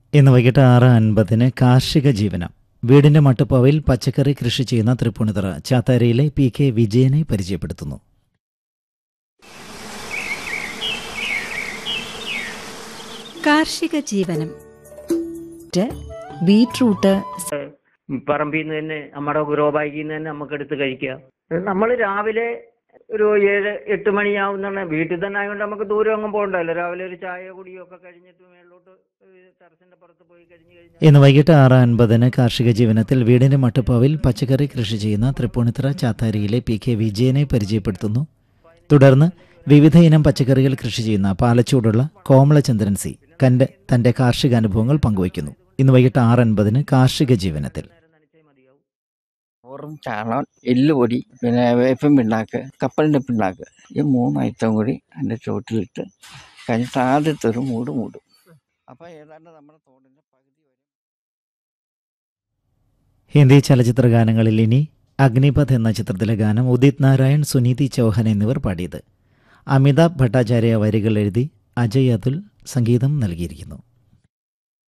ഇന്ന് വൈകിട്ട് ആറ് അൻപതിന് കാർഷിക ജീവനം വീടിന്റെ മട്ടുപ്പാവിൽ പച്ചക്കറി കൃഷി ചെയ്യുന്ന തൃപ്പൂണിത്തറ ചാത്താരയിലെ പി കെ വിജയനെ പരിചയപ്പെടുത്തുന്നു കാർഷിക ജീവനം റ്റ് ബീട്രൂട്ട് പറമ്പിൽ നിന്ന് തന്നെ നമ്മുടെ ഗ്രോ ബാഗിൽ നിന്ന് തന്നെ നമുക്ക് എടുത്ത് കഴിക്കാം നമ്മൾ രാവിലെ ഒരു ഏഴ് എട്ട് മണിയാവുന്ന വീട്ടിൽ തന്നെ ആയതുകൊണ്ട് നമുക്ക് ദൂരം ഒന്നും പോകണ്ടല്ലോ രാവിലെ ഒരു ചായ കുടിയൊക്കെ കഴിഞ്ഞിട്ട് മേളിലോട്ട് ടെറസിന്റെ പുറത്ത് പോയി കഴിഞ്ഞ് കഴിഞ്ഞാൽ ഇന്ന് വൈകിട്ട് ആറ് അൻപതിന് കാർഷിക ജീവനത്തിൽ വീടിന്റെ മട്ടുപ്പാവിൽ പച്ചക്കറി കൃഷി ചെയ്യുന്ന തൃപ്പൂണിത്തറ ചാത്താരിയിലെ പി കെ വിജയനെ പരിചയപ്പെടുത്തുന്നു തുടർന്ന് വിവിധ ഇനം പച്ചക്കറികൾ കൃഷി ചെയ്യുന്ന പാലച്ചൂടുള്ള കോമളചന്ദ്രൻ സി കന്റെ തന്റെ കാർഷിക അനുഭവങ്ങൾ പങ്കുവയ്ക്കുന്നു ഇന്ന് വൈകിട്ട് ആറ് അൻപതിന് കാർഷിക ജീവനത്തിൽ നനച്ചേ മതിയാവും ചോറും ചാണകം എല്ലുപൊടി പിന്നെ വേപ്പൻ പിണ്ണാക്ക് കപ്പലിൻ്റെ പിണ്ണാക്ക് ഈ മൂന്ന് ഐറ്റം കൂടി അതിൻ്റെ ചുവട്ടിലിട്ട് കഴിഞ്ഞിട്ട് ആദ്യത്തെ ഒരു മൂട് മൂടും അപ്പോൾ ഏതാണ്ട് നമ്മുടെ തോടിൻ്റെ പകുതി വരെ ഹിന്ദി ചലച്ചിത്ര ഗാനങ്ങളിൽ ഇനി അഗ്നിപഥ് എന്ന ചിത്രത്തിലെ ഗാനം ഉദിത് നാരായൺ സുനീതി ചൗഹാൻ എന്നിവർ പാടിയത് അമിതാഭ് ഭട്ടാചാര്യ വരികൾ എഴുതി അജയ് അതുൽ സംഗീതം നൽകിയിരിക്കുന്നു